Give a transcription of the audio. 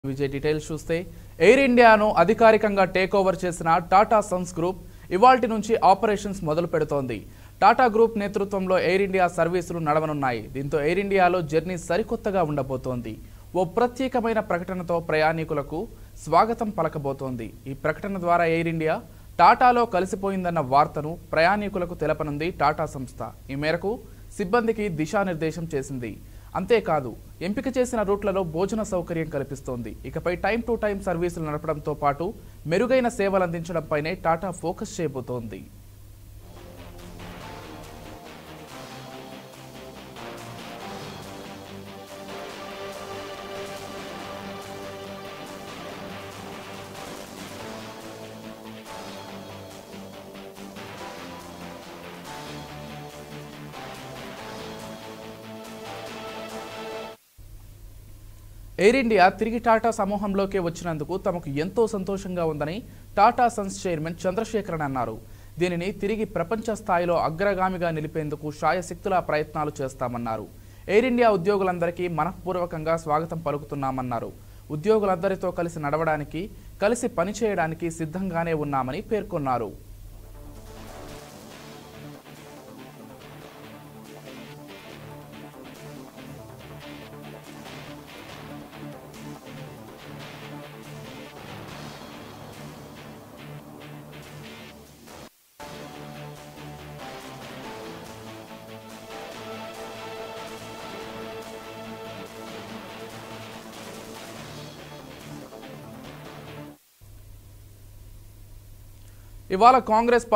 Vijay details చూస్తే air ఇండియాను అధికారికంగా టేక్ ఓవర్ చేసిన టాటా సన్స్ గ్రూప్ ఇవాల్టి నుంచి ఆపరేషన్స్ మొదలు పెడుతోంది టాటా గ్రూప్ నేతృత్వంలో ఎయిర్ ఇండియా సర్వీసులు నడవనున్నాయి దీంతో ఎయిర్ ఇండియాలో జర్నీ సరికొత్తగా ఉండబోతోంది ఓ ప్రత్యేకమైన ప్రకటనతో ప్రయాణికులకు స్వాగతం పలకబోతోంది ఈ ప్రకటన ద్వారా ఎయిర్ ఇండియా టాటాలో కలిసిపోయిందన్న వార్తను ప్రయాణికులకు తెలపనుంది టాటా సంస్థ ఈ మేరకు సిబ్బందికి దిశానిర్దేశం చేసింది అంతేకాదు ఎంపిక చేసిన రూట్లలో భోజన సౌకర్యం కల్పిస్తోంది ఇకపై టైం టు టైం సర్వీసులు నడపడంతో పాటు మెరుగైన సేవలు అందించడంపైనే టాటా ఫోకస్ చేయబోతోంది ఎయిర్ ఇండియా తిరిగి టాటా సమూహంలోకి వచ్చినందుకు తమకు ఎంతో సంతోషంగా ఉందని టాటా సన్స్ చైర్మన్ చంద్రశేఖరన్ అన్నారు దీనిని తిరిగి ప్రపంచ స్థాయిలో అగ్రగామిగా నిలిపేందుకు శాయశక్తులా ప్రయత్నాలు చేస్తామన్నారు ఎయిర్ ఇండియా ఉద్యోగులందరికీ మనఃపూర్వకంగా స్వాగతం పలుకుతున్నామన్నారు ఉద్యోగులందరితో కలిసి నడవడానికి కలిసి పనిచేయడానికి సిద్ధంగానే ఉన్నామని పేర్కొన్నారు ఇవాళ కాంగ్రెస్